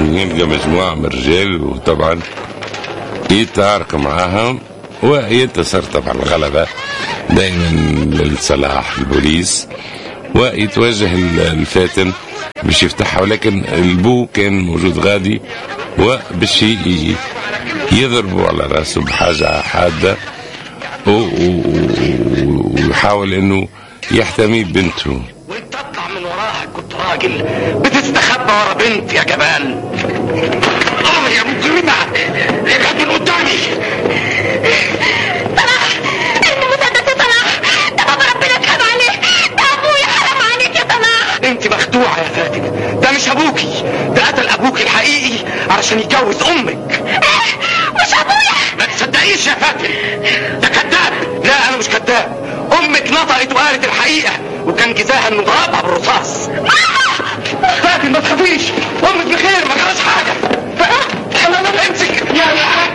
يلقى مجموعة من الرجال وطبعا يتعارك معاهم وينتصر طبعا الغلبة دائما لصلاح البوليس ويتوجه الفاتن باش يفتحها ولكن البو كان موجود غادي وباش يضربوا على راسه بحاجة حادة ويحاول انه يحتمي بنته وانت تطلع من وراها كنت راجل بتستخبى ورا بنت يا جبان اه يا مجرمة ابعد من قدامي صلاح المسدس يا صلاح ده بابا ربنا اتحب عليه ده ابويا حرام عليك يا صلاح انت مخدوعة يا فاتن ده مش ابوكي ده قتل ابوك الحقيقي علشان يتجوز امك ايه مش ابويا ما تصدقيش يا فاتن ده كذاب لا انا مش كذاب امك نطقت وقالت الحقيقة وكان جزاها انه ضربها بالرصاص فاتن ما تخافيش امك بخير ما جراش حاجة انا انا امسك يا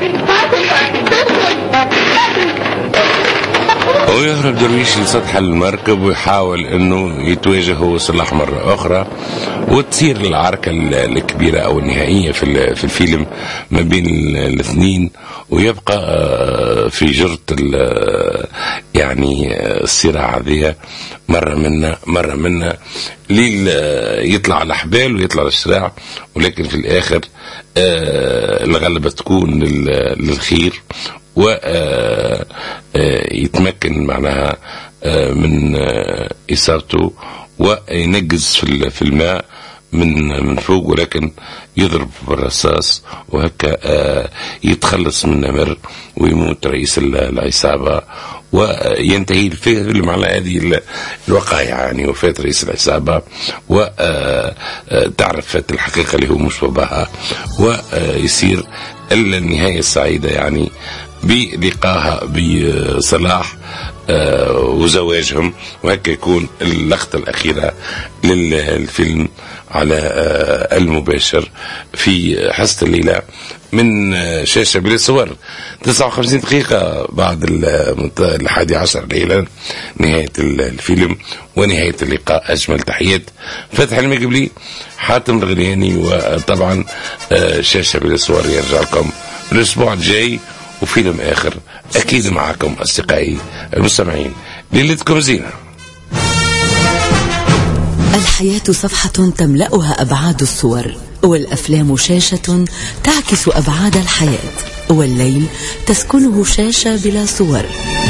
ويهرب درويش لسطح المركب ويحاول انه يتواجه هو صلاح مرة اخرى وتصير العركة الكبيرة او النهائية في في الفيلم ما بين الاثنين ويبقى في جرة يعني الصراع ذي مرة منا مرة منا ليل يطلع على حبال ويطلع للصراع ولكن في الاخر الغلبة تكون للخير ويتمكن معناها من إصابته وينقز في الماء من من فوق ولكن يضرب بالرصاص وهكا يتخلص من نمر ويموت رئيس العصابة وينتهي الفيلم على هذه الوقائع يعني وفاة رئيس العصابة وتعرف الحقيقة اللي هو مش باباها ويصير النهاية السعيدة يعني بلقاها بصلاح وزواجهم وهكا يكون اللقطة الأخيرة للفيلم على المباشر في حصة الليلة من شاشة بلا صور 59 دقيقة بعد الحادي عشر ليلا نهاية الفيلم ونهاية اللقاء أجمل تحيات فتح المقبلي حاتم الغلياني وطبعا شاشة بلا صور يرجع لكم الأسبوع الجاي وفيلم آخر أكيد معكم أصدقائي المستمعين ليلتكم زينة الحياة صفحة تملأها أبعاد الصور والأفلام شاشة تعكس أبعاد الحياة والليل تسكنه شاشة بلا صور